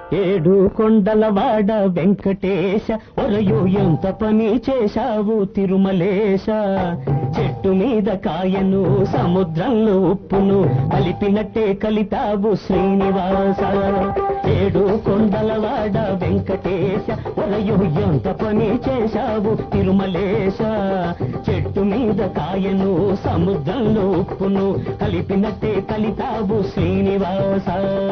ఏడు కొండలవాడ వెంకటేశ ఒరయు ఎంత పని చేశావు తిరుమలేశ చెట్టు మీద కాయను సముద్రంలో ఉప్పును కలిపినట్టే కలితావు శ్రీనివాస ఏడు కొండలవాడ వెంకటేశ ఒరయు ఎంత పని చేశావు తిరుమలేశ చెట్టు మీద కాయను సముద్రంలో ఉప్పును కలిపినట్టే కలితావు శ్రీనివాస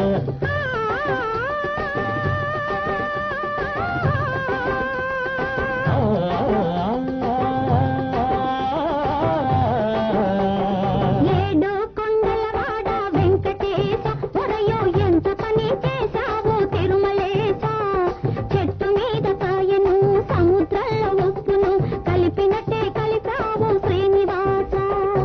ఏడు కొండలవాడ వెంకటేశ ఒరయో ఎంత పని చేశావు తిరుమలేశ చెట్టు మీద కాయను సముద్రంలో ఉప్పును కలిపినట్టే కలిపావు శ్రీనివాస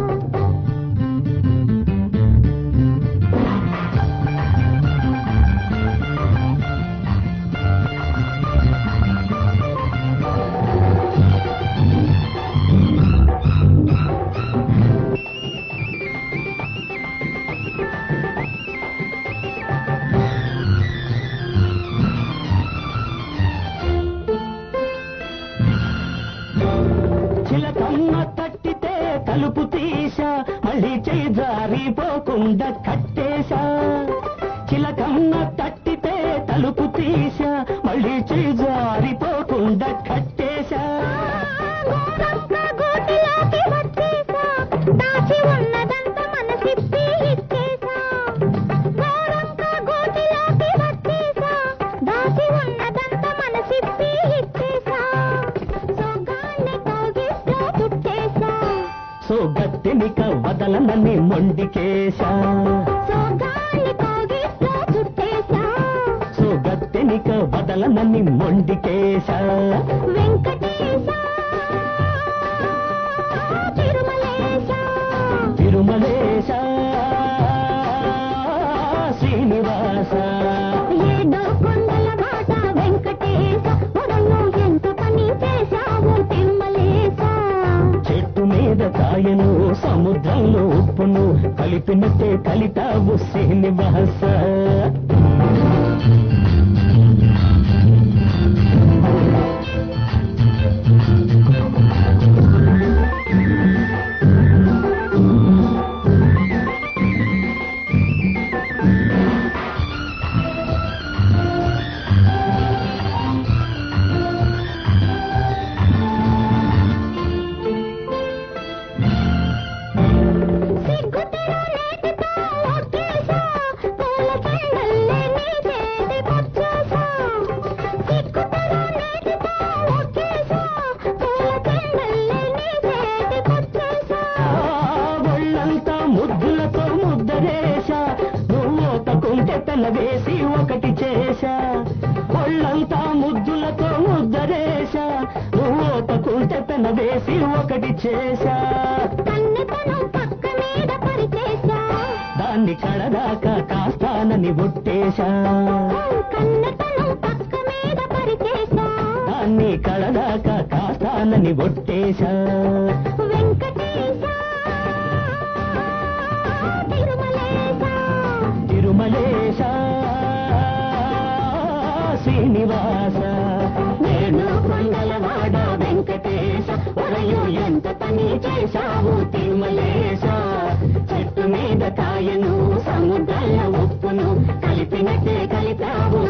చిలకమ్మ తట్టితే తలుపు తీసా మళ్ళీ చేయి జారిపోకుండా కట్టేశా చిలకమ్మ తట్టితే తలుపు తీసా మళ్ళీ చేయి జారిపోకుండా కట్టేశా గోరంక గోటిలోకి వచ్చేసా దాచి ఉన్నదంతా మనసిప్పి ఇచ్చేసా గోరంక గోటిలోకి వచ్చేసా దాచి ఉన్నదంతా మనసిప్పి ఇచ్చేసా సొగ్గాన్ని కౌగిట్లో చుట్టేసా సో గత్తెనిక వదలనని మొండికేశా సొగ్గాన్ని కౌగిట్లో చుట్టేసా సో గత్తెనిక వదలనని మొండికేశా వెంకటేశ తిరుమలేశ తిరుమలేశ శ్రీనివాస ఏడో కొండల బాట వెంకటేశ ఒరలో ఎంత పని చేశావు తిరుమలేశ చెట్టు మీద కాయను సముద్రంలో ఉప్పును కలిపినట్టే కలితావు శ్రీనివాస సిగ్గుతెర నేటితో ఒక్కేశా పూల చెండల్లే నీ చేతికొచ్చేశా సిగ్గుతెర నేటితో ఒక్కేశా పూల చెండల్లే నీ చేతికొచ్చేశా ఒళ్ళంతా ముద్దులతో ముద్దరేశా నువ్వు తకుంటే పెనవేసి ఒకటి చేశా ఒళ్ళంతా ముద్దులతో ముద్దరేశా నువ్వు తకుంటే పెనవేసి ఒకటి చేశా కన్నెతనం పక్క మీద పరిచేశా దాన్ని కడదాకా కాస్తానని ఒట్టేశా కన్నెతనం పక్క మీద పరిచేశా దాన్ని కడదాకా కాస్తానని ఒట్టేశా వెంకటేశ తిరుమలేశ తిరుమలేశ శ్రీనివాస నేను కొండలవాడ వెంకటేశ ఒరయు ఎంత పని చేశావు తిరుమలేశ చెట్టు మీద కాయను సముద్రాల ఉప్పును కలిపినట్టే కలిపావు